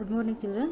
Good morning, children.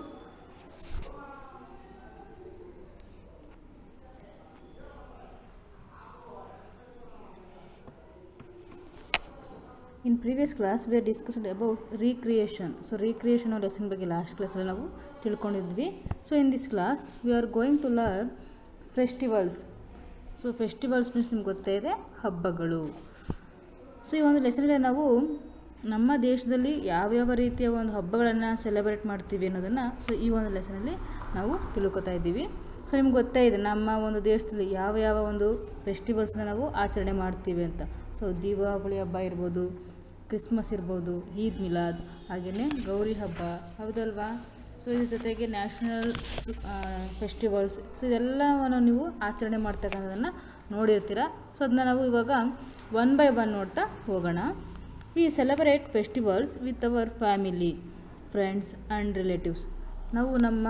In previous class, we had discussed about recreation. So, recreation ಅನ್ನೋ lesson ಬಗ್ಗೆ last ಕ್ಲಾಸಲ್ಲಿ ನಾವು ತಿಳ್ಕೊಂಡಿದ್ವಿ so in this class we are going to learn festivals so festivals means ನಿಮ್ಗೆ ಗೊತ್ತೇ ಇದೆ ಹಬ್ಬಗಳು so ಈ ಒಂದು ಲೆಸನಲ್ಲಿ ನಾವು ನಮ್ಮ ದೇಶದಲ್ಲಿ ಯಾವ್ಯಾವ ರೀತಿಯ ಒಂದು ಹಬ್ಬಗಳನ್ನು ಸೆಲೆಬ್ರೇಟ್ ಮಾಡ್ತೀವಿ ಅನ್ನೋದನ್ನು ಸೊ ಈ ಒಂದು ಲೆಸನಲ್ಲಿ ನಾವು ತಿಳ್ಕೊತಾ ಇದ್ದೀವಿ ಸೊ ನಿಮ್ಗೆ ಗೊತ್ತೇ ಇದೆ ನಮ್ಮ ಒಂದು ದೇಶದಲ್ಲಿ ಯಾವ ಯಾವ ಒಂದು ಫೆಸ್ಟಿವಲ್ಸ್ನ ನಾವು ಆಚರಣೆ ಮಾಡ್ತೀವಿ ಅಂತ ಸೊ ದೀಪಾವಳಿ ಹಬ್ಬ ಇರ್ಬೋದು ಕ್ರಿಸ್ಮಸ್ ಇರ್ಬೋದು ಈದ್ ಮಿಲಾದ್ ಹಾಗೆಯೇ ಗೌರಿ ಹಬ್ಬ ಹೌದಲ್ವಾ ಸೊ ಇದ್ರ ಜೊತೆಗೆ ನ್ಯಾಷನಲ್ ಫೆಸ್ಟಿವಲ್ಸ್ ಸೊ ಇದೆಲ್ಲವನ್ನು ನೀವು ಆಚರಣೆ ಮಾಡ್ತಕ್ಕಂಥದ್ದನ್ನು ನೋಡಿರ್ತೀರ ಸೊ ಅದನ್ನ ನಾವು ಇವಾಗ ಒನ್ ಬೈ ಒನ್ ನೋಡ್ತಾ ಹೋಗೋಣ we celebrate festivals with our family friends and relatives ನಾವು ನಮ್ಮ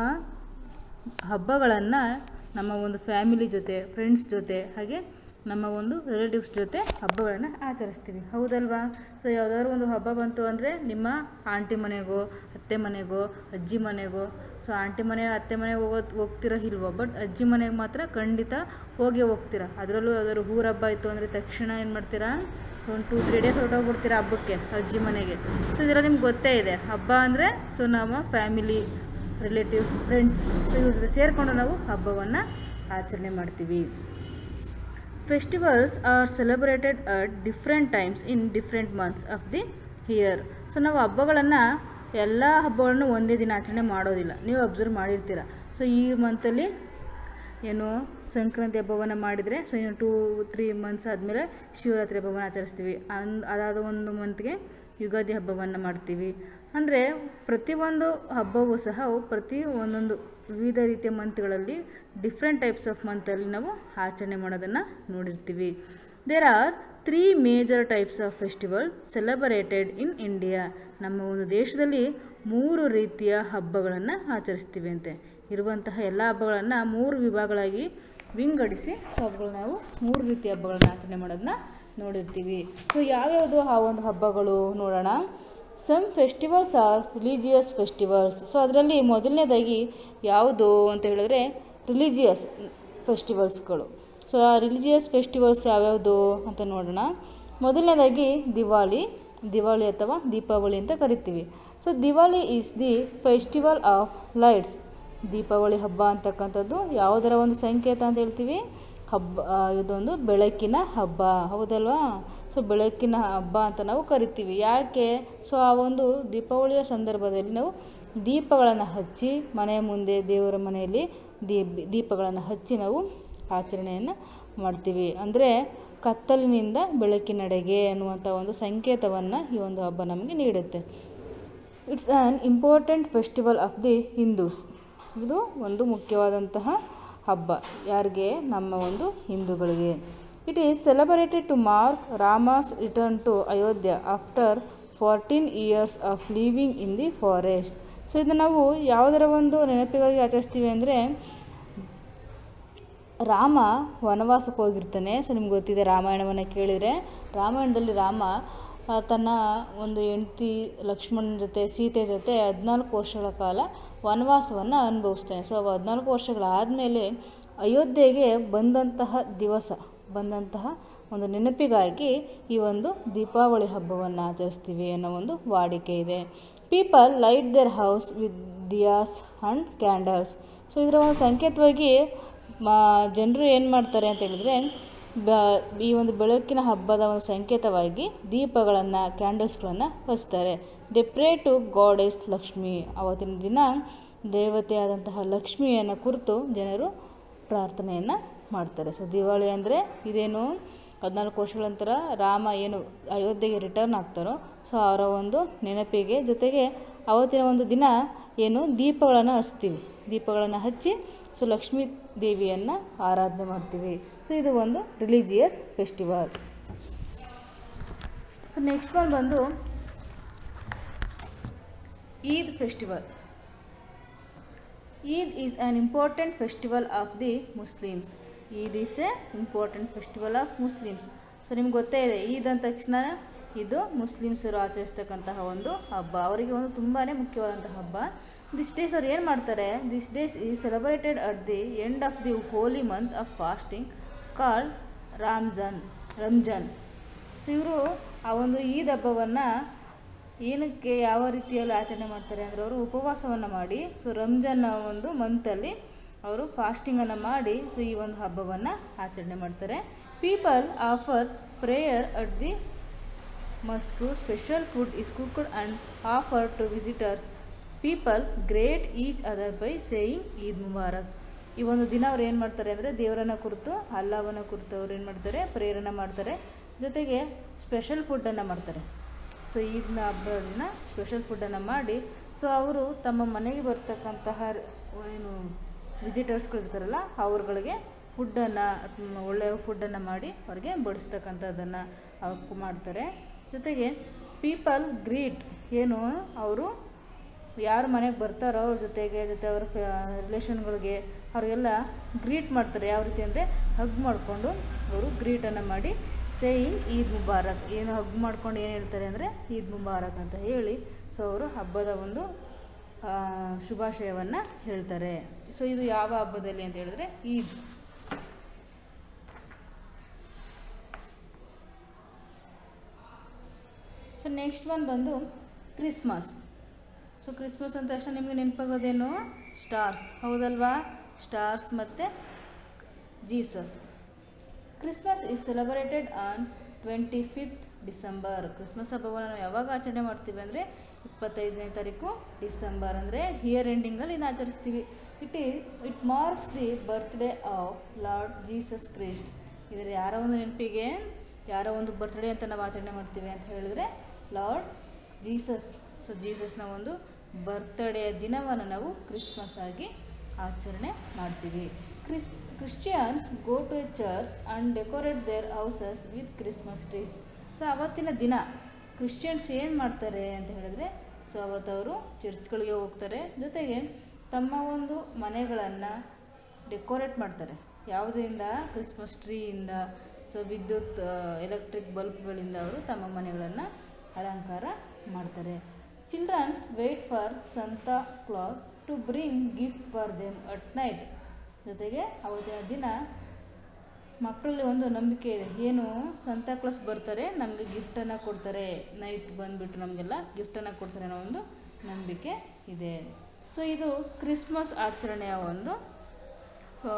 ಹಬ್ಬಗಳನ್ನು ನಮ್ಮ ಒಂದು ಫ್ಯಾಮಿಲಿ ಜೊತೆ ಫ್ರೆಂಡ್ಸ್ ಜೊತೆ ಹಾಗೆ ನಮ್ಮ ಒಂದು ರಿಲೇಟಿವ್ಸ್ ಜೊತೆ ಹಬ್ಬಗಳನ್ನು ಆಚರಿಸ್ತೀವಿ ಹೌದಲ್ವಾ ಸೊ ಯಾವುದಾದ್ರು ಒಂದು ಹಬ್ಬ ಬಂತು ಅಂದರೆ ನಿಮ್ಮ ಆಂಟಿ ಮನೆಗೋ ಅತ್ತೆ ಮನೆಗೋ ಅಜ್ಜಿ ಮನೆಗೋ ಸೊ ಆಂಟಿ ಮನೆ ಅತ್ತೆ ಮನೆಗೆ ಹೋಗೋದು ಹೋಗ್ತಿರೋ ಇಲ್ವೋ ಬಟ್ ಅಜ್ಜಿ ಮನೆಗೆ ಮಾತ್ರ ಖಂಡಿತ ಹೋಗೇ ಹೋಗ್ತೀರಾ ಅದರಲ್ಲೂ ಯಾವ್ದಾದ್ರು ಊರ ಹಬ್ಬ ಇತ್ತು ಅಂದರೆ ತಕ್ಷಣ ಏನು ಮಾಡ್ತೀರಾ ಒಂದು ಟೂ ತ್ರೀ ಡೇಸ್ ಹೊರಟೋಗ್ಬಿಡ್ತೀರಾ ಹಬ್ಬಕ್ಕೆ ಅಜ್ಜಿ ಮನೆಗೆ ಸೊ ಇದೆಲ್ಲ ನಿಮ್ಗೆ ಗೊತ್ತೇ ಇದೆ ಹಬ್ಬ ಅಂದರೆ ಸೊ ನಮ್ಮ ಫ್ಯಾಮಿಲಿ ರಿಲೇಟಿವ್ಸ್ ಫ್ರೆಂಡ್ಸ್ ಸೊ ಇವ್ರ ಜೊತೆ ಸೇರಿಕೊಂಡು ನಾವು ಹಬ್ಬವನ್ನು ಆಚರಣೆ ಮಾಡ್ತೀವಿ festivals are celebrated at different times in different months of the year so ನಾವು ಹಬ್ಬಗಳನ್ನು ಎಲ್ಲ ಹಬ್ಬಗಳನ್ನು ಒಂದೇ ದಿನ ಆಚರಣೆ ಮಾಡೋದಿಲ್ಲ ನೀವು ಅಬ್ಸರ್ವ್ ಮಾಡಿರ್ತೀರ ಸೊ ಈ ಮಂತಲ್ಲಿ ಏನು ಸಂಕ್ರಾಂತಿ ಹಬ್ಬವನ್ನು ಮಾಡಿದರೆ ಸೊ ಇನ್ನು ಟೂ ತ್ರೀ ಮಂತ್ಸ್ ಆದಮೇಲೆ ಶಿವರಾತ್ರಿ ಹಬ್ಬವನ್ನು ಆಚರಿಸ್ತೀವಿ ಅನ್ ಅದಾದ ಒಂದು ಮಂತ್ಗೆ ಯುಗಾದಿ ಹಬ್ಬವನ್ನು ಮಾಡ್ತೀವಿ ಅಂದರೆ ಪ್ರತಿಯೊಂದು ಹಬ್ಬವೂ ಸಹ ಪ್ರತಿ ಒಂದೊಂದು ವಿವಿಧ ರೀತಿಯ ಮಂತ್ಗಳಲ್ಲಿ ಡಿಫ್ರೆಂಟ್ ಟೈಪ್ಸ್ ಆಫ್ ಮಂತಲ್ಲಿ ನಾವು ಆಚರಣೆ ಮಾಡೋದನ್ನು ನೋಡಿರ್ತೀವಿ there are three major types of festival celebrated in India ನಮ್ಮ ಒಂದು ದೇಶದಲ್ಲಿ ಮೂರು ರೀತಿಯ ಹಬ್ಬಗಳನ್ನು ಆಚರಿಸ್ತೀವಿ ಅಂತೆ ಇರುವಂತಹ ಎಲ್ಲ ಹಬ್ಬಗಳನ್ನು ಮೂರು ವಿಭಾಗಗಳಾಗಿ ವಿಂಗಡಿಸಿ ಸೊ ಹಬ್ಬಗಳು ನಾವು ಮೂರು ರೀತಿಯ ಹಬ್ಬಗಳನ್ನು ಆಚರಣೆ ಮಾಡೋದನ್ನ ನೋಡಿರ್ತೀವಿ ಸೊ ಯಾವ್ಯಾವುದು ಆ ಒಂದು ಹಬ್ಬಗಳು ನೋಡೋಣ some festivals are religious festivals so ಅದರಲ್ಲಿ ಮೊದಲನೇದಾಗಿ ಯಾವುದು ಅಂತ ಹೇಳಿದ್ರೆ ರಿಲಿಜಿಯಸ್ ಫೆಸ್ಟಿವಲ್ಸ್ಗಳು ಸೊ ಆ ರಿಲಿಜಿಯಸ್ ಫೆಸ್ಟಿವಲ್ಸ್ ಯಾವ್ಯಾವುದು ಅಂತ ನೋಡೋಣ ಮೊದಲನೇದಾಗಿ ದಿವಾಳಿ ದಿವಾಳಿ ಅಥವಾ ದೀಪಾವಳಿ ಅಂತ ಕರಿತೀವಿ so Diwali is the festival of lights Deepavali ಹಬ್ಬ ಅಂತಕ್ಕಂಥದ್ದು ಯಾವುದರ ಒಂದು ಸಂಕೇತ ಅಂತ ಹೇಳ್ತೀವಿ ಹಬ್ಬ ಇದೊಂದು ಬೆಳಕಿನ ಹಬ್ಬ ಹೌದಲ್ವಾ ಸೊ ಬೆಳಕಿನ ಹಬ್ಬ ಅಂತ ನಾವು ಕರಿತೀವಿ ಯಾಕೆ ಸೊ ಆ ಒಂದು ದೀಪಾವಳಿಯ ಸಂದರ್ಭದಲ್ಲಿ ನಾವು ದೀಪಗಳನ್ನು ಹಚ್ಚಿ ಮನೆಯ ಮುಂದೆ ದೇವರ ಮನೆಯಲ್ಲಿ ದೀಪ್ ದೀಪಗಳನ್ನು ಹಚ್ಚಿ ನಾವು ಆಚರಣೆಯನ್ನು ಮಾಡ್ತೀವಿ ಅಂದರೆ ಕತ್ತಲಿನಿಂದ ಬೆಳಕಿನೆಡೆಗೆ ಅನ್ನುವಂಥ ಒಂದು ಸಂಕೇತವನ್ನು ಈ ಒಂದು ಹಬ್ಬ ನಮಗೆ ನೀಡುತ್ತೆ it's an important festival of the Hindus ಇದು ಒಂದು ಮುಖ್ಯವಾದಂತಹ ಹಬ್ಬ ಯಾರಿಗೆ ನಮ್ಮ ಒಂದು ಹಿಂದೂಗಳಿಗೆ it is celebrated to mark Rama's return to Ayodhya after fourteen years of leaving in the forest so ಇದನ್ನು ನಾವು ಯಾವುದರ ಒಂದು ನೆನಪಿಗಾಗಿ ಆಚರಿಸ್ತೀವಿ ಅಂದರೆ ರಾಮ ವನವಾಸಕ್ಕೆ ಹೋಗಿರ್ತಾನೆ ಸೊ ನಿಮ್ಗೆ ಗೊತ್ತಿದೆ ರಾಮಾಯಣವನ್ನು ಕೇಳಿದರೆ ರಾಮಾಯಣದಲ್ಲಿ ರಾಮ ತನ್ನ ಒಂದು ಹೆಂಡತಿ ಲಕ್ಷ್ಮಣನ ಜೊತೆ ಸೀತೆ ಜೊತೆ ಹದಿನಾಲ್ಕು ವರ್ಷಗಳ ಕಾಲ ವನವಾಸವನ್ನು ಅನುಭವಿಸ್ತಾನೆ ಸೊ ಹದಿನಾಲ್ಕು ವರ್ಷಗಳಾದಮೇಲೆ ಅಯೋಧ್ಯೆಗೆ ಬಂದಂತಹ ದಿವಸ ಬಂದಂತಹ ಒಂದು ನೆನಪಿಗಾಗಿ ಈ ಒಂದು ದೀಪಾವಳಿ ಹಬ್ಬವನ್ನು ಆಚರಿಸ್ತೀವಿ ಅನ್ನೋ ಒಂದು ವಾಡಿಕೆ ಇದೆ people light their house with diyas and candles so ಇದರ ಒಂದು ಸಂಕೇತವಾಗಿ ಮಾ ಜನರು ಏನು ಮಾಡ್ತಾರೆ ಅಂತ ಹೇಳಿದ್ರೆ ಬ ಈ ಒಂದು ಬೆಳಕಿನ ಹಬ್ಬದ ಒಂದು ಸಂಕೇತವಾಗಿ ದೀಪಗಳನ್ನು ಕ್ಯಾಂಡಲ್ಸ್ಗಳನ್ನು ಹಚ್ತಾರೆ they pray to goddess Lakshmi ಆವತ್ತಿನ ದಿನ ದೇವತೆಯಾದಂತಹ ಲಕ್ಷ್ಮಿಯನ್ನು ಕುರಿತು ಜನರು ಪ್ರಾರ್ಥನೆಯನ್ನು ಮಾಡ್ತಾರೆ ಸೊ ದಿವಾಳಿ ಅಂದರೆ ಇದೇನು ಹದಿನಾಲ್ಕು ವರ್ಷಗಳ ನಂತರ ರಾಮ ಏನು ಅಯೋಧ್ಯೆಗೆ ರಿಟರ್ನ್ ಆಗ್ತಾರೋ ಸೊ ಅವರ ಒಂದು ನೆನಪಿಗೆ ಜೊತೆಗೆ ಅವತ್ತಿನ ಒಂದು ದಿನ ಏನು ದೀಪಗಳನ್ನು ಹಚ್ತೀವಿ ದೀಪಗಳನ್ನು ಹಚ್ಚಿ ಸೊ ಲಕ್ಷ್ಮೀ ದೇವಿಯನ್ನು ಆರಾಧನೆ ಮಾಡ್ತೀವಿ ಸೊ ಇದು ಒಂದು religious festival so next one ಬಂದು Eid festival Eid is an important festival of the Muslims Eid is a important festival of Muslims so ನಿಮ್ಗೆ ಗೊತ್ತೇ ಇದೆ ಈದ್ ಅಂದ ತಕ್ಷಣ ಇದು ಮುಸ್ಲಿಮ್ಸರು ಆಚರಿಸ್ತಕ್ಕಂತಹ ಒಂದು ಹಬ್ಬ ಅವರಿಗೆ ಒಂದು ತುಂಬಾ ಮುಖ್ಯವಾದಂತಹ ಹಬ್ಬ ದಿಸ್ ಡೇಸ್ ಅವ್ರು ಏನು ಮಾಡ್ತಾರೆ this days is celebrated at the end of the holy month of fasting called Ramzan Ramzan so ಇವರು ಆ ಒಂದು ಈದ್ ಹಬ್ಬವನ್ನು ಏನಕ್ಕೆ ಯಾವ ರೀತಿಯಲ್ಲಿ ಆಚರಣೆ ಮಾಡ್ತಾರೆ ಅಂದರೆ ಅವರು ಉಪವಾಸವನ್ನು ಮಾಡಿ ಸೊ ರಂಜಾನ್ ಒಂದು ಮಂತಲ್ಲಿ ಅವರು ಫಾಸ್ಟಿಂಗನ್ನು ಮಾಡಿ ಸೊ ಈ ಒಂದು ಹಬ್ಬವನ್ನು ಆಚರಣೆ ಮಾಡ್ತಾರೆ people offer prayer at the mosque special food is cooked and offer to visitors people greet each other by saying Eid Mubarak ಈ ಒಂದು ದಿನ ಅವ್ರು ಏನು ಮಾಡ್ತಾರೆ ಅಂದರೆ ದೇವರನ್ನ ಕುರಿತು ಅಲ್ಲಾವನ್ನ ಕುರಿತು ಅವ್ರು ಏನು ಮಾಡ್ತಾರೆ ಪ್ರೇರಣೆ ಮಾಡ್ತಾರೆ ಜೊತೆಗೆ ಸ್ಪೆಷಲ್ ಫುಡ್ಡನ್ನು ಮಾಡ್ತಾರೆ ಸೊ ಈದ್ನ ಹಬ್ಬದ ದಿನ ಸ್ಪೆಷಲ್ ಫುಡ್ಡನ್ನು ಮಾಡಿ ಸೊ ಅವರು ತಮ್ಮ ಮನೆಗೆ ಬರ್ತಕ್ಕಂತಹ ಏನು ವಿಸಿಟರ್ಸ್ಗಳು ಇರ್ತಾರಲ್ಲ ಅವ್ರುಗಳಿಗೆ ಫುಡ್ಡನ್ನು ಒಳ್ಳೆಯ ಫುಡ್ಡನ್ನು ಮಾಡಿ ಅವ್ರಿಗೆ ಬಡಿಸ್ತಕ್ಕಂಥದ್ದನ್ನು ಅವ್ರು ಮಾಡ್ತಾರೆ ಜೊತೆಗೆ ಪೀಪಲ್ ಗ್ರೀಟ್ ಏನು ಅವರು ಯಾರು ಮನೆಗೆ ಬರ್ತಾರೋ ಅವ್ರ ಜೊತೆಗೆ ಜೊತೆ ಅವ್ರ ರಿಲೇಷನ್ಗಳಿಗೆ ಅವ್ರಿಗೆಲ್ಲ ಗ್ರೀಟ್ ಮಾಡ್ತಾರೆ ಯಾವ ರೀತಿ ಅಂದರೆ ಹಗ್ ಮಾಡಿಕೊಂಡು ಅವರು ಗ್ರೀಟನ್ನು ಮಾಡಿ ಸೇಯಿಂಗ್ ಈದ್ ಮುಬಾರಕ್ ಏನು ಹಗ್ ಮಾಡ್ಕೊಂಡು ಏನು ಹೇಳ್ತಾರೆ ಅಂದರೆ ಈದ್ ಮುಬಾರಕ್ ಅಂತ ಹೇಳಿ ಸೊ ಅವರು ಹಬ್ಬದ ಒಂದು ಆ, ಶುಭಾಶಯವನ್ನು ಹೇಳ್ತಾರೆ ಸೊ ಇದು ಯಾವ ಹಬ್ಬದಲ್ಲಿ ಅಂತ ಹೇಳಿದ್ರೆ ಈದ್ ಸೊ ನೆಕ್ಸ್ಟ್ ಒನ್ ಬಂದು ಕ್ರಿಸ್ಮಸ್ ಸೊ ಕ್ರಿಸ್ಮಸ್ ಅಂದ ತಕ್ಷಣ ನಿಮಗೆ ನೆನಪಾಗೋದೇನು ಸ್ಟಾರ್ಸ್ ಹೌದಲ್ವಾ ಸ್ಟಾರ್ಸ್ ಮತ್ತು Jesus Christmas is celebrated on twenty fifth December Christmas ಹಬ್ಬವನ್ನು ನಾವು ಯಾವಾಗ ಆಚರಣೆ ಮಾಡ್ತೀವಿ ಅಂದರೆ ಇಪ್ಪತ್ತೈದನೇ ತಾರೀಕು ಡಿಸೆಂಬರ್ ಅಂದರೆ ಇಯರ್ ಎಂಡಿಂಗಲ್ಲಿ ಇನ್ನು ಆಚರಿಸ್ತೀವಿ it is it marks the birthday of Lord Jesus Christ ಇದರ ಯಾರೋ ಒಂದು ನೆನಪಿಗೆ ಯಾರೋ ಒಂದು ಬರ್ತ್ಡೇ ಅಂತ ನಾವು ಆಚರಣೆ ಮಾಡ್ತೀವಿ ಅಂತ ಹೇಳಿದ್ರೆ ಲಾರ್ಡ್ ಜೀಸಸ್ ಸೊ ಜೀಸಸ್ನ ಒಂದು ಬರ್ತ್ಡೇ ದಿನವನ್ನು ನಾವು ಕ್ರಿಸ್ಮಸ್ ಆಗಿ ಆಚರಣೆ ಮಾಡ್ತೀವಿ ಕ್ರಿಸ್ Christians go to a church and decorate their houses with Christmas trees so ಅವತ್ತಿನ ದಿನ ಕ್ರಿಶ್ಚಿಯನ್ಸ್ ಏನು ಮಾಡ್ತಾರೆ ಅಂತ ಹೇಳಿದ್ರೆ ಸೊ ಅವತ್ತವರು ಚರ್ಚ್ಗಳಿಗೆ ಹೋಗ್ತಾರೆ ಜೊತೆಗೆ ತಮ್ಮ ಒಂದು ಮನೆಗಳನ್ನು ಡೆಕೋರೇಟ್ ಮಾಡ್ತಾರೆ ಯಾವುದರಿಂದ ಕ್ರಿಸ್ಮಸ್ ಟ್ರೀಯಿಂದ ಸೊ ವಿದ್ಯುತ್ ಎಲೆಕ್ಟ್ರಿಕ್ ಬಲ್ಬ್ಗಳಿಂದ ಅವರು ತಮ್ಮ ಮನೆಗಳನ್ನು ಅಲಂಕಾರ ಮಾಡ್ತಾರೆ childrens wait for Santa Claus to bring gift for them at night ಜೊತೆಗೆ ಅವತ್ತಿನ ದಿನ ಮಕ್ಕಳಲ್ಲಿ ಒಂದು ನಂಬಿಕೆ ಇದೆ ಏನು ಸಂತಾ ಕ್ಲಾಸ್ ಬರ್ತಾರೆ ನಮಗೆ ಗಿಫ್ಟನ್ನು ಕೊಡ್ತಾರೆ ನೈಟ್ ಬಂದುಬಿಟ್ಟು ನಮಗೆಲ್ಲ ಗಿಫ್ಟನ್ನು ಕೊಡ್ತಾರೆ ಅನ್ನೋ ಒಂದು ನಂಬಿಕೆ ಇದೆ ಸೊ ಇದು ಕ್ರಿಸ್ಮಸ್ ಆಚರಣೆಯ ಒಂದು ಆ,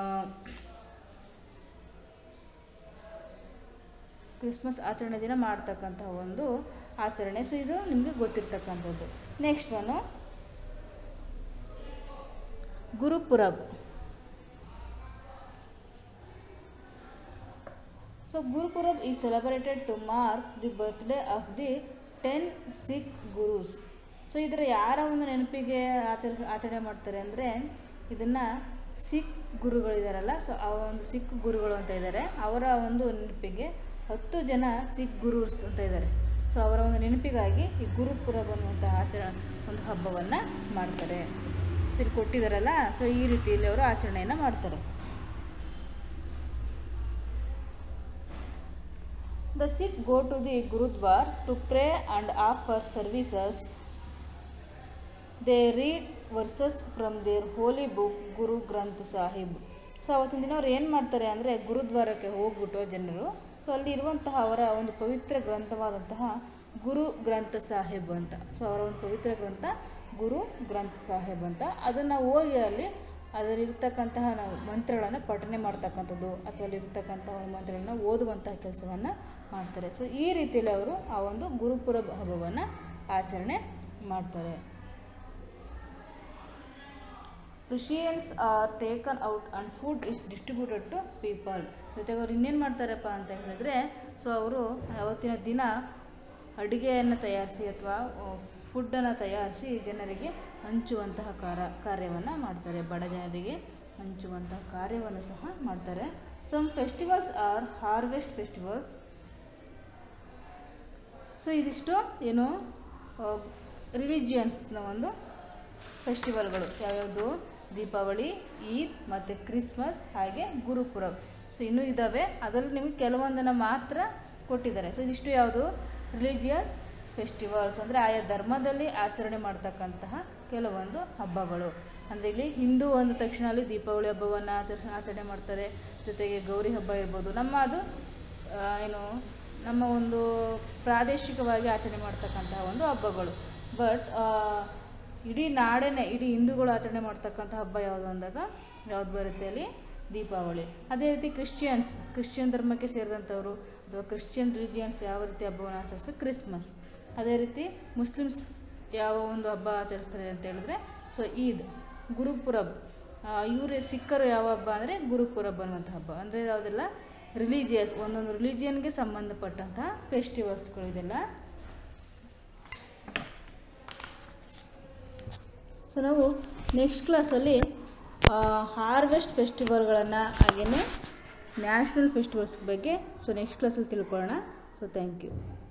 ಕ್ರಿಸ್ಮಸ್ ಆಚರಣೆ ದಿನ ಮಾಡ್ತಕ್ಕಂತಹ ಒಂದು ಆಚರಣೆ ಸೊ ಇದು ನಿಮಗೆ ಗೊತ್ತಿರ್ತಕ್ಕಂಥದ್ದು next one Gurpurab so Gurpurab is celebrated to mark the birthday of the ten Sikh gurus so ಇದರ ಯಾರ ಒಂದು ನೆನಪಿಗೆ ಆಚರ ಆಚರಣೆ ಮಾಡ್ತಾರೆ ಅಂದರೆ ಇದನ್ನು ಸಿಖ್ ಗುರುಗಳಿದಾರಲ್ಲ ಸೊ ಆ ಒಂದು ಸಿಖ್ ಗುರುಗಳು ಅಂತ ಇದ್ದಾರೆ ಅವರ ಒಂದು ನೆನಪಿಗೆ ಹತ್ತು ಜನ ಸಿಖ್ ಗುರುಸ್ ಅಂತ ಇದ್ದಾರೆ ಸೊ ಅವರ ಒಂದು ನೆನಪಿಗಾಗಿ ಈ ಗುರುಪುರಬ್ ಅನ್ನುವಂಥ ಆಚರಣೆ ಒಂದು ಹಬ್ಬವನ್ನು ಮಾಡ್ತಾರೆ ಸೊ ಇಲ್ಲಿ ಕೊಟ್ಟಿದ್ದಾರಲ್ಲ ಸೊ ಈ ರೀತಿಯಲ್ಲಿ ಅವರು ಆಚರಣೆಯನ್ನು ಮಾಡ್ತಾರೆ The Sikh go to the Gurudwar to pray and offer services. They read verses from their holy book Guru Granth Sahib. So ಅವತ್ತಿನ ದಿನ ಅವ್ರು ಏನು ಮಾಡ್ತಾರೆ ಅಂದರೆ ಗುರುದ್ವಾರಕ್ಕೆ ಹೋಗ್ಬಿಟ್ಟು ಜನರು ಸೊ ಅಲ್ಲಿ ಇರುವಂತಹ ಅವರ ಒಂದು ಪವಿತ್ರ ಗ್ರಂಥವಾದಂತಹ ಗುರು ಗ್ರಂಥ ಸಾಹೇಬ್ ಅಂತ ಸೊ ಅವರ ಒಂದು ಪವಿತ್ರ ಗ್ರಂಥ ಗುರು ಗ್ರಂಥ ಸಾಹೇಬ್ ಅಂತ ಅದನ್ನು ಹೋಗಿ ಅಲ್ಲಿ ಅದರಲ್ಲಿರ್ತಕ್ಕಂತಹ ನಾವು ಮಂತ್ರಗಳನ್ನು ಪಠನೆ ಮಾಡ್ತಕ್ಕಂಥದ್ದು ಅಥವಾ ಅಲ್ಲಿರ್ತಕ್ಕಂತಹ ಒಂದು ಮಂತ್ರಗಳನ್ನು ಓದುವಂತಹ ಕೆಲಸವನ್ನು ಮಾಡ್ತಾರೆ ಸೊ ಈ ರೀತಿಯಲ್ಲಿ ಅವರು ಆ ಒಂದು ಗುರುಪುರ ಹಬ್ಬವನ್ನು ಆಚರಣೆ ಮಾಡ್ತಾರೆ Christians are taken out and food is distributed to people ಜೊತೆಗೆ ಅವ್ರು ಇನ್ನೇನು ಮಾಡ್ತಾರಪ್ಪ ಅಂತ ಹೇಳಿದ್ರೆ ಸೊ ಅವರು ಅವತ್ತಿನ ದಿನ ಅಡುಗೆಯನ್ನು ತಯಾರಿಸಿ ಅಥವಾ ಫುಡ್ಡನ್ನು ತಯಾರಿಸಿ ಜನರಿಗೆ ಹಂಚುವಂತಹ ಕಾರ ಕಾರ್ಯವನ್ನು ಮಾಡ್ತಾರೆ ಬಡ ಜನರಿಗೆ ಹಂಚುವಂತಹ ಕಾರ್ಯವನ್ನು ಸಹ ಮಾಡ್ತಾರೆ some festivals are harvest festivals so ಇದಿಷ್ಟು ಏನು ರಿಲಿಜಿಯನ್ಸ್ನ ಒಂದು ಫೆಸ್ಟಿವಲ್ಗಳು ಯಾವ್ಯಾವುದು ದೀಪಾವಳಿ ಈದ್ ಮತ್ತು ಕ್ರಿಸ್ಮಸ್ ಹಾಗೆ ಗುರುಪುರಬ್ ಸೊ ಇನ್ನೂ ಇದ್ದಾವೆ ಅದರಲ್ಲಿ ನಿಮಗೆ ಕೆಲವೊಂದನ್ನು ಮಾತ್ರ ಕೊಟ್ಟಿದ್ದಾರೆ ಸೊ ಇದಿಷ್ಟು ಯಾವುದು ರಿಲಿಜಿಯಸ್ ಫೆಸ್ಟಿವಲ್ಸ್ ಅಂದರೆ ಆಯಾ ಧರ್ಮದಲ್ಲಿ ಆಚರಣೆ ಮಾಡ್ತಕ್ಕಂತಹ ಕೆಲವೊಂದು ಹಬ್ಬಗಳು ಅಂದರೆ ಇಲ್ಲಿ ಹಿಂದೂ ಅಂದ ತಕ್ಷಣ ಅಲ್ಲಿ ದೀಪಾವಳಿ ಹಬ್ಬವನ್ನು ಆಚರಿಸ ಆಚರಣೆ ಮಾಡ್ತಾರೆ ಜೊತೆಗೆ ಗೌರಿ ಹಬ್ಬ ಇರ್ಬೋದು ನಮ್ಮ ಅದು ಆ, ಏನು ನಮ್ಮ ಒಂದು ಪ್ರಾದೇಶಿಕವಾಗಿ ಆಚರಣೆ ಮಾಡ್ತಕ್ಕಂತಹ ಒಂದು ಹಬ್ಬಗಳು ಬಟ್ ಇಡೀ ನಾಡೇನೆ ಇಡೀ ಹಿಂದೂಗಳು ಆಚರಣೆ ಮಾಡ್ತಕ್ಕಂಥ ಹಬ್ಬ ಯಾವುದು ಅಂದಾಗ ಯಾವ್ದು ಬರುತ್ತೆ ಅಲ್ಲಿ ದೀಪಾವಳಿ ಅದೇ ರೀತಿ ಕ್ರಿಶ್ಚಿಯನ್ಸ್ ಕ್ರಿಶ್ಚಿಯನ್ ಧರ್ಮಕ್ಕೆ ಸೇರಿದಂಥವ್ರು ಅಥವಾ ಕ್ರಿಶ್ಚಿಯನ್ ರಿಲಿಜಿಯನ್ಸ್ ಯಾವ ರೀತಿ ಹಬ್ಬವನ್ನು ಆಚರಿಸ್ತಾರೆ ಕ್ರಿಸ್ಮಸ್ ಅದೇ ರೀತಿ ಮುಸ್ಲಿಮ್ಸ್ ಯಾವ ಒಂದು ಹಬ್ಬ ಆಚರಿಸ್ತಾರೆ ಅಂತ ಹೇಳಿದ್ರೆ ಸೊ ಈದ್ ಗುರುಪುರಬ್ ಇವರು ಸಿಖ್ಖರು ಯಾವ ಹಬ್ಬ ಅಂದರೆ ಗುರುಪುರಬ್ ಅನ್ನುವಂಥ ಹಬ್ಬ ಅಂದರೆ ಯಾವುದೆಲ್ಲ ರಿಲಿಜಿಯಸ್ ಒಂದೊಂದು ರಿಲಿಜಿಯನ್ಗೆ ಸಂಬಂಧಪಟ್ಟಂತಹ ಫೆಸ್ಟಿವಲ್ಸ್ಗಳು ಇದೆಲ್ಲ ಸೊ ನಾವು ನೆಕ್ಸ್ಟ್ ಕ್ಲಾಸಲ್ಲಿ ಹಾರ್ವೆಸ್ಟ್ ಫೆಸ್ಟಿವಲ್ಗಳನ್ನು ಹಾಗೆಯೇ ನ್ಯಾಷನಲ್ ಫೆಸ್ಟಿವಲ್ಸ್ ಬಗ್ಗೆ ಸೊ ನೆಕ್ಸ್ಟ್ ಕ್ಲಾಸಲ್ಲಿ ತಿಳ್ಕೊಳ್ಳೋಣ ಸೊ ಥ್ಯಾಂಕ್ ಯು